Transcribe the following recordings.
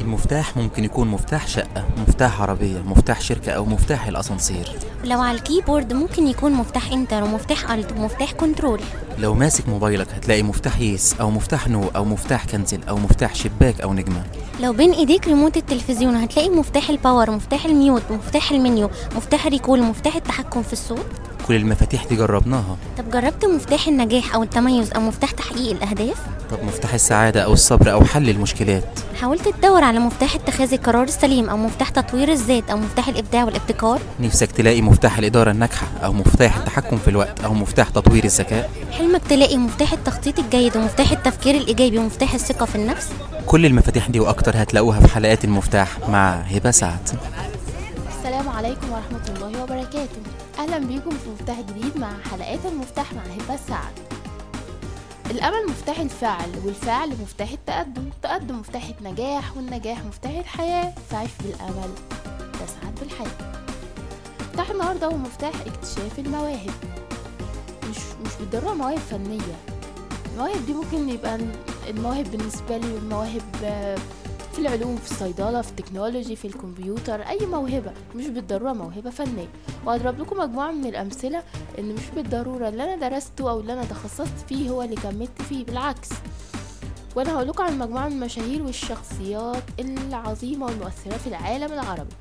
المفتاح ممكن يكون مفتاح شقة مفتاح عربية مفتاح شركة أو مفتاح الأسانسير ولو على الكيبورد ممكن يكون مفتاح انتر ومفتاح الت ومفتاح كنترول لو ماسك موبايلك هتلاقي مفتاح يس أو مفتاح نو أو مفتاح كنزل أو مفتاح شباك أو نجمة لو بين ايديك ريموت التلفزيون هتلاقي مفتاح الباور مفتاح الميوت مفتاح المنيو مفتاح الريكول مفتاح التحكم في الصوت كل المفاتيح دي جربناها طب جربت مفتاح النجاح او التميز او مفتاح تحقيق الاهداف طب مفتاح السعادة أو الصبر أو حل المشكلات حاولت تدور على مفتاح اتخاذ القرار السليم او مفتاح تطوير الذات او مفتاح الابداع والابتكار نفسك تلاقي مفتاح الإدارة الناجحة أو مفتاح التحكم في الوقت أو مفتاح تطوير الذكاء حلمك تلاقي مفتاح التخطيط الجيد ومفتاح التفكير الايجابي ومفتاح الثقه في النفس كل المفاتيح دي وأكتر هتلاقوها في حلقات المفتاح مع هبة سعد السلام عليكم ورحمة الله وبركاته أهلا بيكم في مفتاح جديد مع حلقات المفتاح مع هبة سعد الأمل مفتاح الفعل والفعل مفتاح التقدم التقدم مفتاح النجاح والنجاح مفتاح الحياة فعيش بالأمل تسعد بالحياة مفتاح النهاردة هو مفتاح اكتشاف المواهب مش مش بالضرورة مواهب فنية المواهب دي ممكن يبقى المواهب بالنسبة لي المواهب آه، في العلوم في الصيدلة في التكنولوجي في الكمبيوتر أي موهبة مش بالضرورة موهبة فنية وهضرب لكم مجموعة من الأمثلة إن مش بالضرورة اللي أنا درسته أو اللي أنا تخصصت فيه هو اللي كملت فيه بالعكس وأنا هقول لكم عن مجموعة من المشاهير والشخصيات العظيمة والمؤثرة في العالم العربي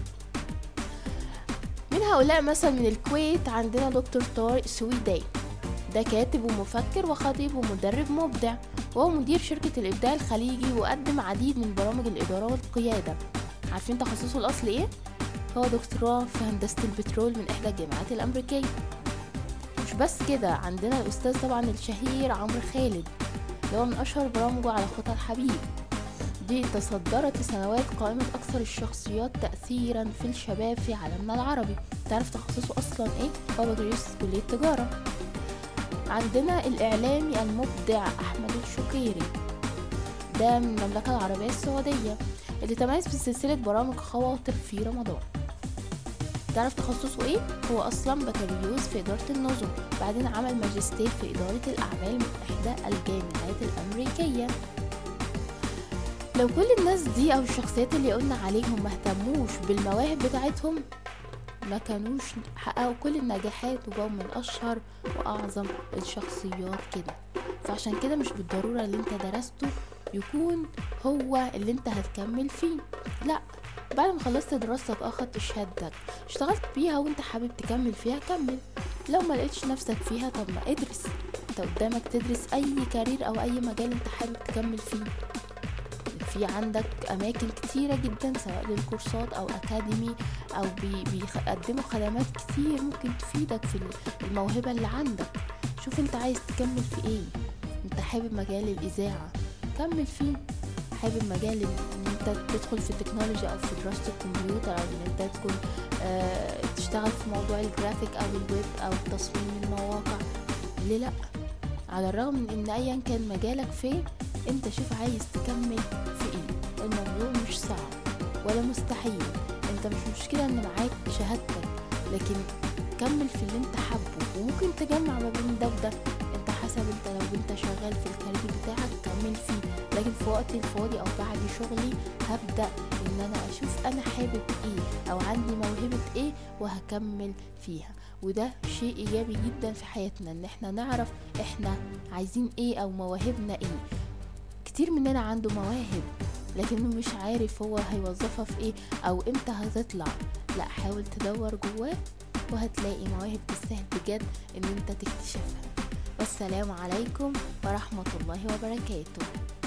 من هؤلاء مثلا من الكويت عندنا دكتور طارق سويداي ده كاتب ومفكر وخطيب ومدرب مبدع وهو مدير شركة الإبداع الخليجي وقدم عديد من برامج الإدارة والقيادة عارفين تخصصه الأصلي إيه؟ هو دكتوراه في هندسة البترول من إحدى الجامعات الأمريكية مش بس كده عندنا الأستاذ طبعا الشهير عمرو خالد اللي هو من أشهر برامجه على خطى الحبيب دي تصدرت لسنوات قائمة أكثر الشخصيات تأثيرا في الشباب في عالمنا العربي تعرف تخصصه أصلا إيه؟ هو بكالوريوس كلية تجارة عندنا الإعلامي المبدع أحمد الشقيري ده من المملكة العربية السعودية اللي تميز في سلسلة برامج خواطر في رمضان تعرف تخصصه ايه؟ هو اصلا بكالوريوس في ادارة النظم بعدين عمل ماجستير في ادارة الاعمال من احدى الجامعات الامريكية لو كل الناس دي او الشخصيات اللي قلنا عليهم مهتموش بالمواهب بتاعتهم ما كانوش حققوا كل النجاحات وبقوا من اشهر واعظم الشخصيات كده فعشان كده مش بالضرورة اللي انت درسته يكون هو اللي انت هتكمل فيه لا بعد ما خلصت دراستك اخدت شهادتك اشتغلت بيها وانت حابب تكمل فيها كمل لو ما لقيتش نفسك فيها طب ما ادرس انت قدامك تدرس اي كارير او اي مجال انت حابب تكمل فيه في عندك اماكن كتيرة جدا سواء للكورسات او اكاديمي او بي- بيقدموا خدمات كتير ممكن تفيدك في الموهبة اللي عندك شوف انت عايز تكمل في ايه انت حابب مجال الاذاعة كمل فيه حابب مجال ان انت تدخل في التكنولوجيا او في دراسة الكمبيوتر او ان انت تكون آه تشتغل في موضوع الجرافيك او الويب او تصميم المواقع ليه لا على الرغم من ان ايا كان مجالك فين انت شوف عايز تكمل في ايه الموضوع مش صعب ولا مستحيل انت مش مشكلة ان معاك شهادتك لكن كمل في اللي انت حابه وممكن تجمع ما بين ده وده انت حسب انت لو انت شغال في الكارير بتاعك كمل فيه لكن في وقتي الفاضي او بعد شغلي هبدأ ان انا اشوف انا حابب ايه او عندي موهبة ايه وهكمل فيها وده شيء ايجابي جدا في حياتنا ان احنا نعرف احنا عايزين ايه او مواهبنا ايه كتير مننا عنده مواهب لكنه مش عارف هو هيوظفها في ايه او امتى هتطلع لا حاول تدور جواه وهتلاقي مواهب تستاهل بجد ان انت تكتشفها والسلام عليكم ورحمة الله وبركاته